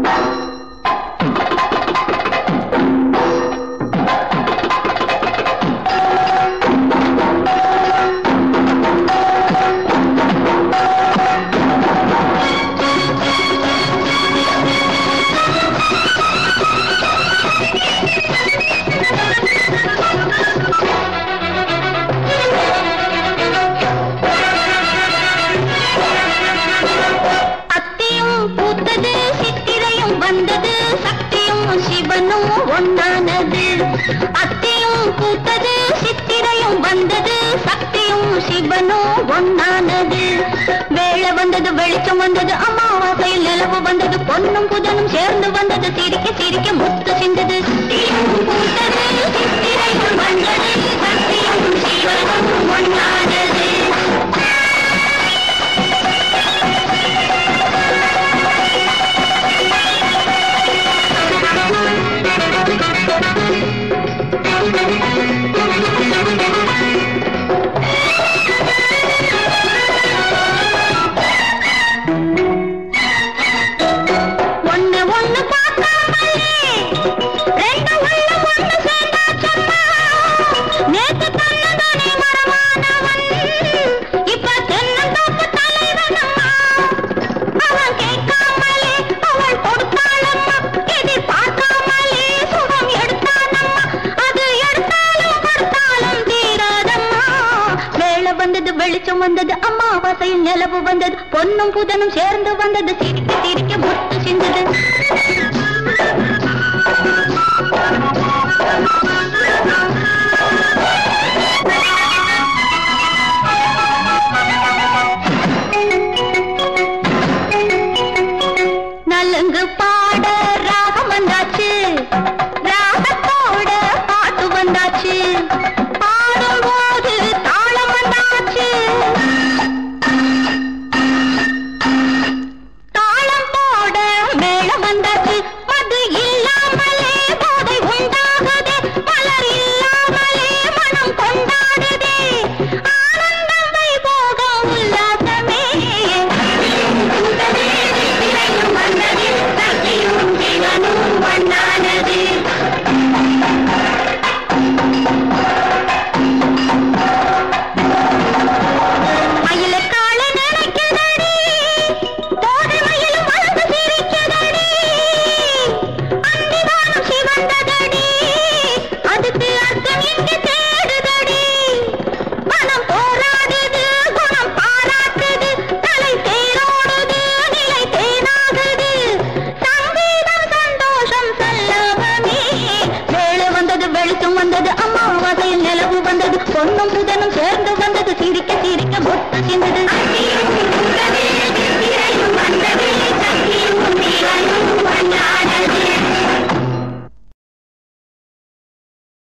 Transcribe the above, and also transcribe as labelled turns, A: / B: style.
A: அத்தியும் பூத்தது சித்திரையும் வந்தது சக்தியும் சிவனும் ஒன்னானது அத்தியும் பூத்தது சித்திரையும் வந்தது சக்தியும் சிவனும் ஒன்னானது வேளை வந்தது வெளிச்சம் வந்தது அமாவாசையில் நிலவு வந்தது பொன்னும் புதனும் சேர்ந்து வந்தது சிரிக்க சிரிக்க முத்து சிந்தது அத்தியும் பூத்தது சித்திரையும் வந்தது சக்தியும் சிவனும் ஒன்னானது ஒண்ணு ஒண்ணு பார்க்காமலே ரெண்டு உள்ள ஒண்ணு சேர்ந்தாச்சம்மா நேத்து தன்னதானே மரமானவன் இப்ப தென்னந்தோப்பு தலைவனம்மா அவன் கேட்காமலே அவள் கொடுத்தாளம்மா எதிர்பார்க்காமலே சுகம் எடுத்தானம்மா அது எடுத்தாலும் கொடுத்தாலும் தீராதம்மா வேளை வந்தது வெளிச்சம் வந்தது அமாவாசையில் நிலவு வந்தது பொன்னும் புதனும் சேர்ந்து வந்தது சிரிக்க சிரிக்க முத்து சிந்தது நலுங்கு பாட ராகம் வந்தாச்சு ராகத்தோட பாட்டு வந்தாச்சு பாடும்போது தாளம் வந்தாச்சு தாளம் போட மேளம் வந்தாச்சு மது இல்லாமலே போதை உண்டாகுதே மலர் இல்லாமலே மனம் கொண்டாடுதே ஆனந்தம் வைபோகம் உல்லாசமே வந்தது சக்தியும் சிவனும் ஒன்றானது மயில கால நினைக்குதடி போதை மயிலும் வளர்ந்து சிரிக்குதடி அந்திவானம் சிவந்ததடி அதுக்கு அர்த்தம் இங்கு தேடுதடி மனம் போராடுது குணம் பாராட்டுது தலை தேரோடுது நிலை தேனாகுது சங்கீதம் சந்தோஷம் சல்லாபமே வேளை வந்தது வெளிச்சம் வந்தது அம்மாவாசையில் நிலவு வந்தது பொன்னும் புதனும் சேர்ந்து வந்தது சிரிக்க சிரிக்க முத்து சிந்தது